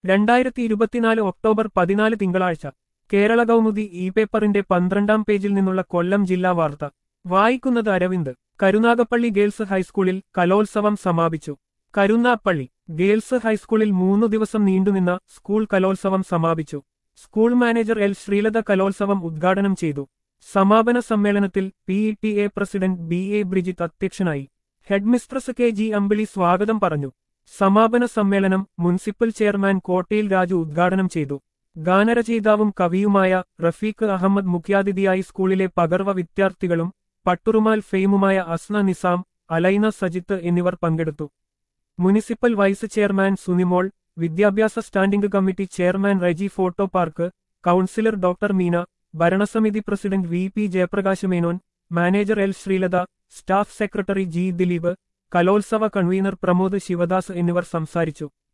രണ്ടായിരത്തി ഇരുപത്തിനാല് ഒക്ടോബർ പതിനാല് തിങ്കളാഴ്ച കേരള കൗമുദി ഇ പേപ്പറിന്റെ പന്ത്രണ്ടാം പേജിൽ നിന്നുള്ള കൊല്ലം ജില്ലാ വാർത്ത വായിക്കുന്നത് അരവിന്ദ് കരുനാഗപ്പള്ളി ഗേൾസ് ഹൈസ്കൂളിൽ കലോത്സവം സമാപിച്ചു കരുനാപ്പള്ളി ഗേൾസ് ഹൈസ്കൂളിൽ മൂന്നു ദിവസം നീണ്ടുനിന്ന സ്കൂൾ കലോത്സവം സമാപിച്ചു സ്കൂൾ മാനേജർ എൽ ശ്രീലത കലോത്സവം ഉദ്ഘാടനം ചെയ്തു സമാപന സമ്മേളനത്തിൽ P E T A president B A Brijith അധ്യക്ഷനായി ഹെഡ്മിസ്ട്രസ് കെ ജി അമ്പിളി സ്വാഗതം പറഞ്ഞു സമാപന സമ്മേളനം മുനിസിപ്പൽ ചെയർമാൻ കോട്ടയിൽ രാജു ഉദ്ഘാടനം ചെയ്തു ഗാനരചയിതാവും കവിയുമായ റഫീഖ് അഹമ്മദ് മുഖ്യാതിഥിയായി സ്കൂളിലെ പകർവ വിദ്യാർത്ഥികളും പട്ടുറുമാൽ ഫെയിമുമായ അസ്ന നിസാം അലൈന സജിത്ത് എന്നിവർ പങ്കെടുത്തു മുനിസിപ്പൽ വൈസ് ചെയർമാൻ സുനിമോൾ വിദ്യാഭ്യാസ standing committee chairman Reji photo park councillor doctor Meena ഭരണസമിതി president V P Jayaprakash Menon manager L Sreelatha staff secretary G Dileep കലോത്സവ കൺവീനർ പ്രമോദ് ശിവദാസ് എന്നിവർ സംസാരിച്ചു